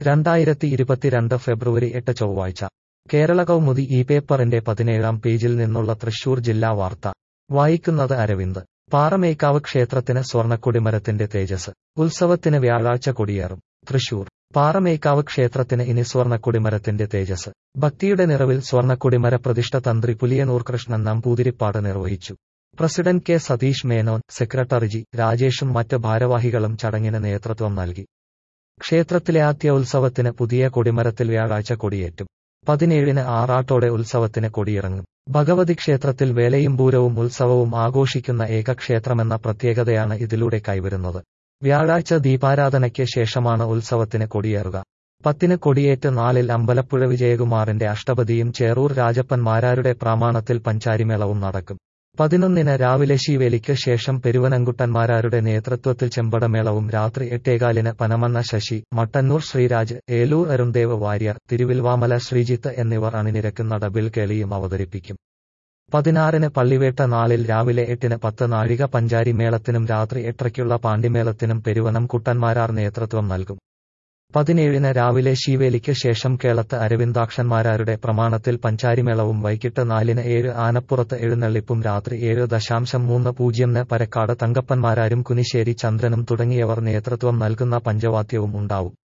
രണ്ടായിരത്തി ഇരുപത്തിരണ്ട് ഫെബ്രുവരി എട്ട് ചൊവ്വാഴ്ച കേരള കൗമുദി ഈ പേപ്പറിന്റെ പതിനേഴാം പേജിൽ നിന്നുള്ള തൃശൂർ ജില്ലാ വാർത്ത വായിക്കുന്നത് അരവിന്ദ് പാറമേക്കാവ് ക്ഷേത്രത്തിന് സ്വർണ്ണക്കൊടിമരത്തിന്റെ തേജസ് ഉത്സവത്തിന് വ്യാഴാഴ്ച കൊടിയേറും തൃശൂർ പാറമേക്കാവ് ക്ഷേത്രത്തിന് ഇനി സ്വർണ്ണക്കൊടിമരത്തിന്റെ തേജസ് ഭക്തിയുടെ നിറവിൽ സ്വർണ്ണക്കൊടിമര പ്രതിഷ്ഠ തന്ത്രി പുലിയനൂർ കൃഷ്ണൻ നമ്പൂതിരിപ്പാട് നിർവഹിച്ചു president K Satheesh Menon secretary G രാജേഷും മറ്റ് ഭാരവാഹികളും ചടങ്ങിന് നേതൃത്വം നൽകി ക്ഷേത്രത്തിലെ ആദ്യ ഉത്സവത്തിന് പുതിയ കൊടിമരത്തിൽ വ്യാഴാഴ്ച കൊടിയേറ്റും പതിനേഴിന് ആറാട്ടോടെ ഉത്സവത്തിന് കൊടിയിറങ്ങും ഭഗവതി ക്ഷേത്രത്തിൽ വേലയും പൂരവും ഉത്സവവും ആഘോഷിക്കുന്ന ഏക ക്ഷേത്രമെന്ന പ്രത്യേകതയാണ് ഇതിലൂടെ കൈവരുന്നത് വ്യാഴാഴ്ച ദീപാരാധനയ്ക്ക് ശേഷമാണ് ഉത്സവത്തിന് കൊടിയേറുക പത്തിന് കൊടിയേറ്റ് നാലിൽ അമ്പലപ്പുഴ വിജയകുമാറിന്റെ അഷ്ടപതിയും ചേറൂർ രാജപ്പൻ മാരാരുടെ പ്രാമാണത്തിൽ പഞ്ചാരിമേളവും നടക്കും പതിനൊന്നിന് രാവിലെ ശീവേലിക്ക് ശേഷം പെരുവനങ്കുട്ടന്മാരാരുടെ നേതൃത്വത്തിൽ ചെമ്പടമേളവും രാത്രി എട്ടേകാലിന് പനമണ്ണ ശശി മട്ടന്നൂർ ശ്രീരാജ് ഏലൂർ അരുൺദേവ് വാര്യർ തിരുവിൽവാമല ശ്രീജിത്ത് എന്നിവർ അണിനിരക്കുന്ന ഡബിൾ കേളിയും അവതരിപ്പിക്കും പതിനാറിന് പള്ളിവേട്ട നാളിൽ രാവിലെ എട്ടിന് പത്ത് നാഴിക പഞ്ചാരി മേളത്തിനും രാത്രി എട്ടരയ്ക്കുള്ള പാണ്ടിമേളത്തിനും പെരുവനം കുട്ടന്മാരാർ നേതൃത്വം നൽകും പതിനേഴിന് രാവിലെ ശീവേലിക്ക് ശേഷം കേളത്ത് അരവിന്ദാക്ഷന്മാരാരുടെ പ്രമാണത്തിൽ പഞ്ചാരിമേളവും വൈകിട്ട് നാലിന് ഏഴ് ആനപ്പുറത്ത് എഴുന്നള്ളിപ്പും രാത്രി ഏഴ് ദശാംശം മൂന്ന് പൂജ്യംന് പരക്കാട് തങ്കപ്പന്മാരാരും കുനിശ്ശേരി ചന്ദ്രനും തുടങ്ങിയവർ നേതൃത്വം നൽകുന്ന പഞ്ചവാദ്യവും ഉണ്ടാവും